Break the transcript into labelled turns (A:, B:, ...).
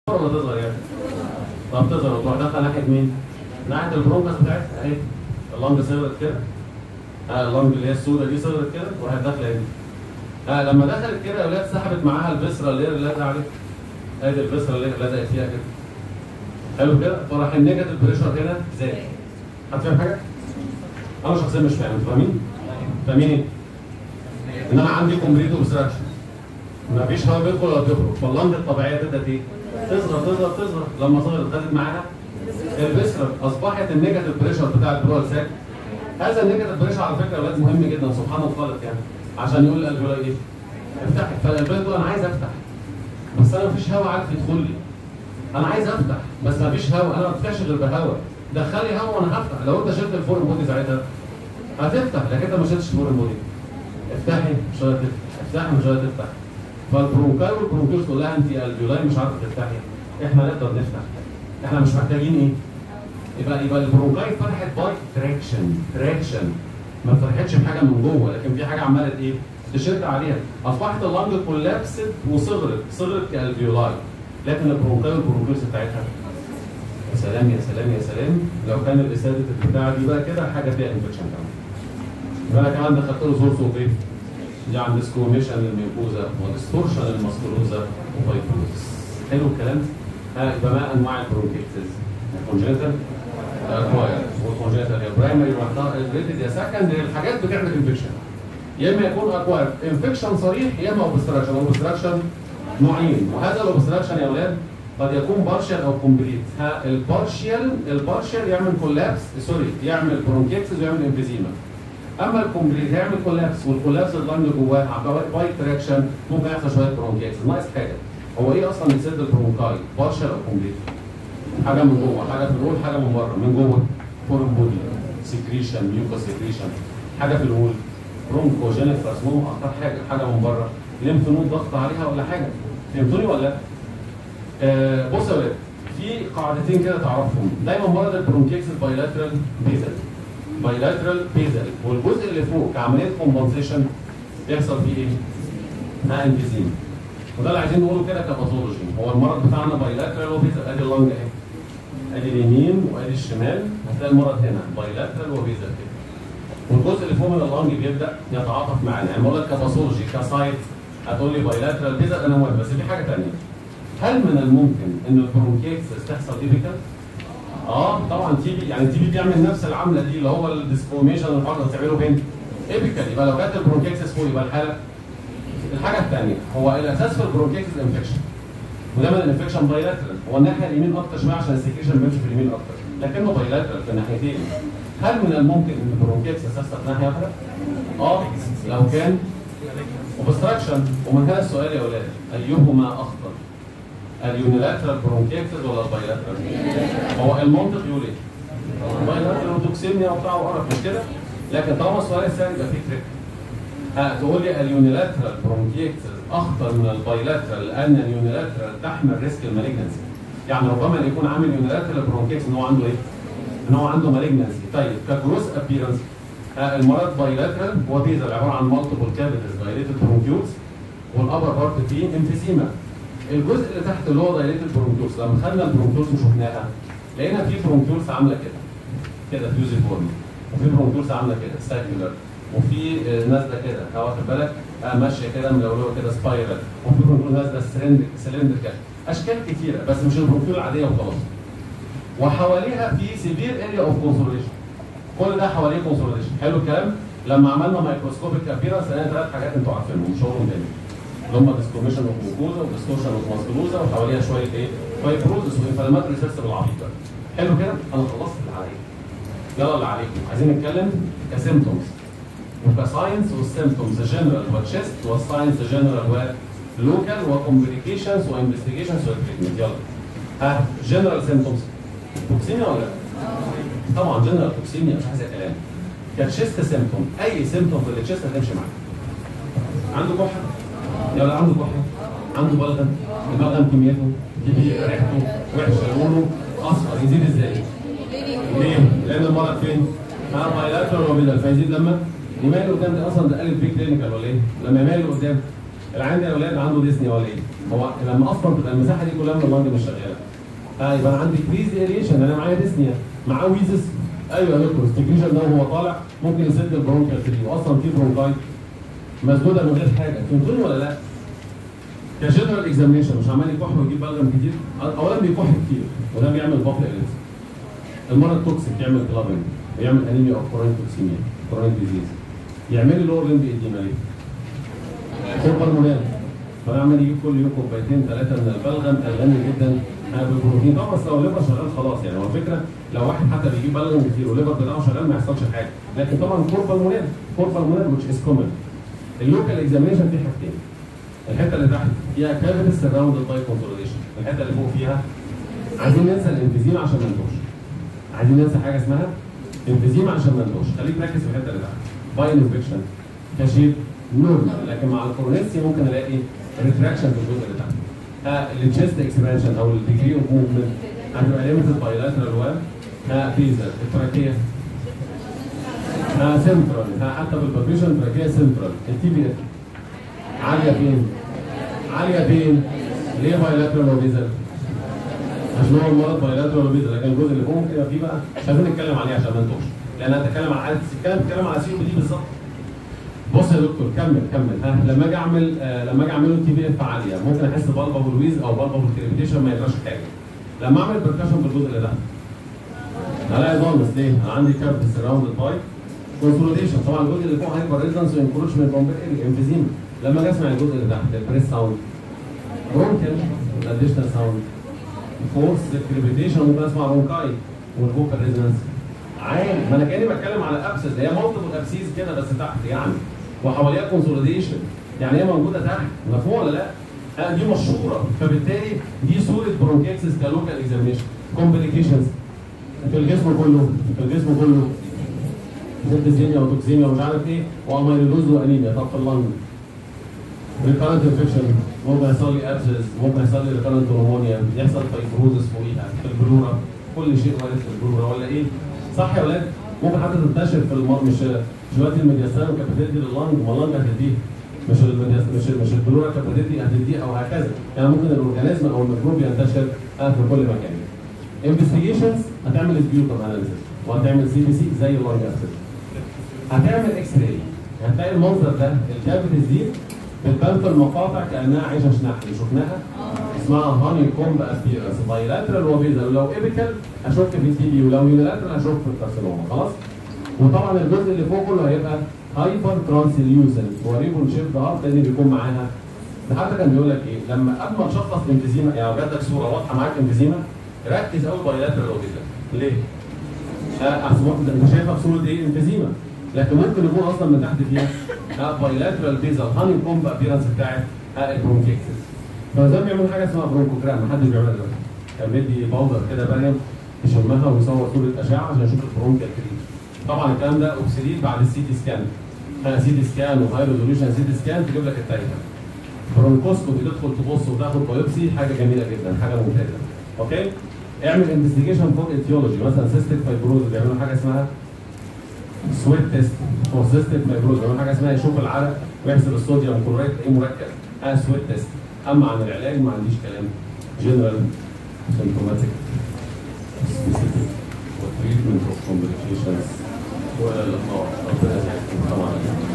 A: ولا تصغر يعني؟ طب تصغر وتروح داخله ناحيه مين؟ ناحيه البرونكس بتاعتها اهي اللنج صغرت كده ها اللنج اللي هي السوداء دي صغرت كده وراحت داخله هنا ها لما دخلت كده يا اولاد سحبت معاها الفسرة اللي هي اللي لازقه عليها ادي الفسرة اللي لزقت فيها كده حلو كده فراح النيجاتيف بريشر هنا زاد حد فاهم حاجه؟ انا شخصيا مش فاهم انتوا فاهمين؟ فاهمين ايه؟ ان انا عندي كومبليت اوبستراكشن مفيش هواء بيدخل ولا بيخرج فاللنج الطبيعيه تبدا ايه؟ تصغر تصغر تصغر لما صغرت خدت معاها الفسرة اصبحت النيجاتيف بريشر بتاع البرول ساك هذا النيجاتيف بريشر على فكره اولاد مهم جدا سبحان الخالق يعني عشان يقول للالفيولاي ايه؟ افتحي فالالفيولاي تقول انا عايز افتح بس انا مفيش هواء عارف يدخل لي انا عايز افتح بس مفيش هواء انا ما بفتحش غير بهواء دخلي هواء وانا هفتح لو انت شلت الفور بودي ساعتها هتفتح لكن انت ما شلتش الفور بودي افتحي مش راضيه تفتح افتحي مش راضيه تفتح فالبرونكاي والبرونكيوس تقول لها انت الفيولاي مش عارفه تفتحي احنا نقدر نفتح احنا مش محتاجين ايه؟ يبقى يبقى البرونكاي فرحت باي تراكشن تراكشن ما فرحتش بحاجه من جوه لكن في حاجه عماله ايه؟ تشد عليها اصبحت اللنج كولابست وصغرت صغرت كالفيولاي لكن البرونكاي والبرونكيوس بتاعتها يا سلام يا سلام يا سلام لو كان الاساده البتاع دي بقى كده حاجه فيها انفكشن كمان يبقى انا كمان دخلت له سورس اوف ايه؟ دي عند سكوميشن الميوكوزا وديستورشن الماسكولوزا وفايبروزس حلو الكلام؟ ها يبقى ما انواع البرونكيتس الكونجنتال اكواير والكونجنتال يا برايمري ريليتد يا سكندري الحاجات بتعمل انفكشن يا اما يكون اكواير انفكشن صريح يا اما اوبستراكشن اوبستراكشن نوعين وهذا الاوبستراكشن يا اولاد قد يكون بارشال او كومبليت ها البارشال البارشال يعمل كولابس سوري يعمل برونكيتس ويعمل انفيزيما اما الكومبليت هيعمل كولابس والكولابس اللنج جواه باي تراكشن ممكن يحصل شويه برونكيتس ناقص حاجه هو ايه اصلا يسد البرونكاي بارشال او كومبليت حاجه من جوه حاجه في الول حاجه من بره من جوه فورم بودي سكريشن ميوكا سكريشن حاجه في الول برونكوجينيك فاسموم اكتر حاجه حاجه من بره ليمف نود ضغط عليها ولا حاجه فهمتوني ولا لا؟ آه بص يا ولاد في قاعدتين كده تعرفهم دايما مرض البرونكيكس بايلاترال بيزل بايلاترال بيزل والجزء اللي فوق كعمليه كومبنسيشن يحصل فيه ايه؟ ها انفيزيم وده اللي عايزين نقوله كده كباثولوجي هو المرض بتاعنا بايلاترال وبيزل ادي اللنج اهي ادي اليمين وادي الشمال هتلاقي المرض هنا بايلاترال وبيزل كده والجزء اللي فوق من اللنج بيبدا يتعاطف معانا يعني بقول لك كباثولوجي كسايت هتقول لي بايلاترال بيزل انا موافق بس في حاجه ثانيه هل من الممكن ان البرونكيتس تحصل ايبيكال؟ اه طبعا تي بي يعني تي بي بيعمل نفس العمله دي اللي هو الديسكوميشن الحاجه بتعمله فين؟ ايبيكال يبقى لو جت البرونكيتس فوق يبقى الحاله الحاجه الثانيه هو الاساس في البرونكيتس انفكشن ودايما الانفكشن بايلاترال هو الناحيه اليمين اكتر شويه عشان السكريشن بيمشي في اليمين اكتر لكنه بايلاترال في الناحيتين هل من الممكن ان البرونكيتس اساسا في ناحيه واحده؟ اه لو كان اوبستراكشن ومن هنا السؤال يا اولاد ايهما اخطر؟ اليونيلاترال برونكيتس ولا البايلاترال؟ هو المنطق يقول ايه؟ البايلاترال وتوكسيميا وبتاع وقرف مش كده؟ لكن طالما السؤال الثاني يبقى فيه تريك ها تقول لي اليونيلاترال برونكيتس اخطر من البايلاترال لان اليونيلاترال تحمل ريسك المالجنسي يعني ربما يكون عامل يونيلاترال برونكيتس ان هو عنده ايه؟ ان هو عنده مالجنسي طيب كجروس ابيرنس المرض بايلاترال هو بيزل عباره عن مالتيبل كافيتيز دايليتد برونكيوز والابر بارت فيه انفيزيما الجزء اللي تحت اللي هو دايليتد برونكيوز لما خدنا البرونكيوز وشفناها لقينا في برونكيوز عامله كده كده فيوزيفورم وفي برونكيوز عامله كده ساكيولار وفي نازله كده واخد بالك آه ماشيه كده ملولوه كده سبايرال وفي برونكيوز نازله سلندريكال اشكال كتيره بس مش البرونكيول العاديه وخلاص وحواليها في سيفير اريا اوف كونسوليشن كل ده حواليه كونسوليشن حلو الكلام لما عملنا مايكروسكوبيك ابيرنس لقينا ثلاث حاجات انتوا عارفينهم مش هقولهم تاني اللي هم ديسكوميشن اوف جلوكوزا وديستورشن اوف ماسكولوزا وحواليها شويه ايه فايبروزس وانفلاماتوري سيستم العبيط ده حلو كده انا خلصت اللي عليا يلا اللي عليكم عايزين نتكلم كسيمتومز وكساينس والسيمتومز جنرال وتشيست والساينس جنرال ولوكال وكومبليكيشنز وانفستيجيشنز وتريتمنت يلا ها جنرال سيمتومز توكسيميا ولا لا؟ طبعا جنرال توكسيميا مش عايزه كلام كتشيست سيمتوم اي سيمتوم في التشيست هتمشي معاك عنده كحه يا ولا عنده كحه عنده بلغم البلغم كميته كبيره ريحته وحشه لونه اصفر يزيد ازاي؟ ليه؟ لان المرض فين؟ ها بايلاترال وبيلر فيزيد لما يميل قدام ده اصلا ده قالب بيه كلينيكال ولا ايه؟ لما يميل قدام العيان ده يا اولاد عنده ديسني ولا ايه؟ هو لما اصلا تبقى المساحه دي كلها من اللنج مش شغاله اه يبقى انا عندي كريز اريشن انا معايا ديسنيا معاه ويزس ايوه يا دكتور السكريشن ده وهو طالع ممكن يسد البرونكيال تري واصلا في برونكايت مسدوده من غير حاجه فهمتوني ولا لا؟ كجنرال اكزامينشن مش عمال يكح ويجيب بلغم كتير اولا بيكح كتير وده بيعمل بطل اليس المرض توكسيك يعمل كلابنج يعمل انيميا او كورونيك توكسيميا كورونيك ديزيز يعمل لي لور لمب ايديما ليه؟ سوبر مونال فانا عمال يجيب كل يوم كوبايتين ثلاثه من البلغم الغني جدا بالبروتين طبعا بس لو الليفر شغال خلاص يعني هو الفكره لو واحد حتى بيجيب بلغم كتير والليفر بتاعه شغال ما يحصلش حاجه لكن طبعا كوربال مونال كوربال مونال which is common اللوكال اكزامينشن فيه حاجتين الحته اللي تحت فيها كافيتس سراوند باي كونسوليديشن الحته اللي فوق فيها عايزين ننسى الانفيزيما عشان ما نتوهش عايزين ننسى حاجه اسمها انفيزيما عشان ما نتوهش خليك مركز في الحته اللي تحت باي انفكشن كشيب نورمال لكن مع الكورونيسي ممكن الاقي ريتراكشن في الجزء اللي تحت ها التشيست اكسبانشن او الديجري اوف موفمنت هتبقى ليميتد باي لاترال وال ها فيزر التراكيه ها سنترال ها حتى بالبرفيشن تراكيه سنترال التي بي اف عاليه فين؟ عاليه فين؟ ليه بايلاترال وبيزل؟ عشان هو المرض بايلاترال وبيزل لكن الجزء اللي فوق ممكن يبقى فيه بقى مش عايزين نتكلم عليه عشان ما نتوهش لان انا اتكلم عن عاده السكان بتكلم على سي دي بالظبط بص يا دكتور كمل كمل ها لما اجي اعمل آه لما اجي اعمل تي بي اف عاليه ممكن احس بالبا بالويز او بالبا بالكريبيتيشن ما يجراش حاجه لما اعمل بركشن بالجزء اللي تحت هلاقي ضامس ليه؟ انا عندي كابت سراوند باي كونسوليديشن طبعا الجزء اللي فوق هايبر ريزونس وانكروشمنت كومبليت انفيزيما لما اجي اسمع الجزء اللي تحت البريس ساوند برونكل الاديشنال ساوند فورس كريبيتيشن ممكن اسمع رونكاي والفوكال ريزونانس عادي ما انا كاني بتكلم على ابسس هي مالتيبل ابسيس كده بس تحت يعني وحواليها كونسوليديشن يعني هي موجوده تحت مفهوم ولا لا؟ آه دي مشهوره فبالتالي دي صوره برونكيتسس كلوكال اكزامينشن كومبليكيشنز في الجسم كله في الجسم كله سيبتيزيميا وتوكسيميا ومش عارف ايه واميلوز وانيميا طب في اللنج ريكارنت انفكشن ممكن يحصل لي ابسس ممكن يحصل لي ريكارنت هرمونيا يحصل فايبروزس فوقيها في البلورا كل شيء وارد في البلورا ولا ايه؟ صح يا ولاد؟ ممكن حتى تنتشر في المر مش مش دلوقتي الميدياسان كانت بتدي لللنج ما اللنج هتديه مش الميدياس مش مش البلورا كانت بتدي هتديه او هكذا يعني ممكن الاورجانيزم او الميكروب ينتشر في كل مكان انفستيجيشنز هتعمل سبيوتر اناليسيس وهتعمل سي بي سي زي اللنج اسيد هتعمل اكس راي هتلاقي المنظر ده الكافيتيز دي بتبان في المقاطع كانها عيشه شنحل شفناها اسمها هاني كومب ابيرنس بايلاترال وبيزل ولو ايبيكال اشك في التي بي ولو يونيلاترال اشك في الكارسينوما خلاص وطبعا الجزء اللي فوق كله هيبقى هايبر ترانسليوسن وريبون شيب هارت لازم بيكون معاها ده حتى كان بيقول لك ايه لما قبل ما تشخص انفيزيما يعني جات لك صوره واضحه معاك انفيزيما ركز قوي بايلاترال وبيزل ليه؟ انت شايفها في صوره ايه؟ انفيزيما لكن ممكن يكون اصلا من تحت فيها بايلاترال بيزل هاني كومب ابيرنس بتاعت البرونكيكسس فزي بيعملوا حاجه اسمها برونكوجرام محدش بيعملها دلوقتي كان بيدي باودر كده باين يشمها ويصور صوره اشعه عشان يشوف البرونكيال كريم طبعا الكلام ده اوبسليت بعد السي تي سكان سي تي سكان وهاي ريزوليوشن سي تي سكان تجيب لك التايتل برونكوسكوبي تدخل تبص وتاخد بايوبسي حاجه جميله جدا حاجه ممتازه اوكي اعمل انفستيجيشن فور ايتيولوجي مثلا سيستيك فايبروز بيعملوا حاجه اسمها سويت تيست فور سيستيك فايبروز بيعملوا حاجه اسمها يشوف العرق ويحسب الصوديوم كلورايد ايه مركز اه سويت تيست اما عن العلاج ما عنديش كلام جنرال سيمتوماتيك سبيسيفيك وتريتمنت اوف كومبليكيشنز والى اللقاء ربنا يسعدكم طبعا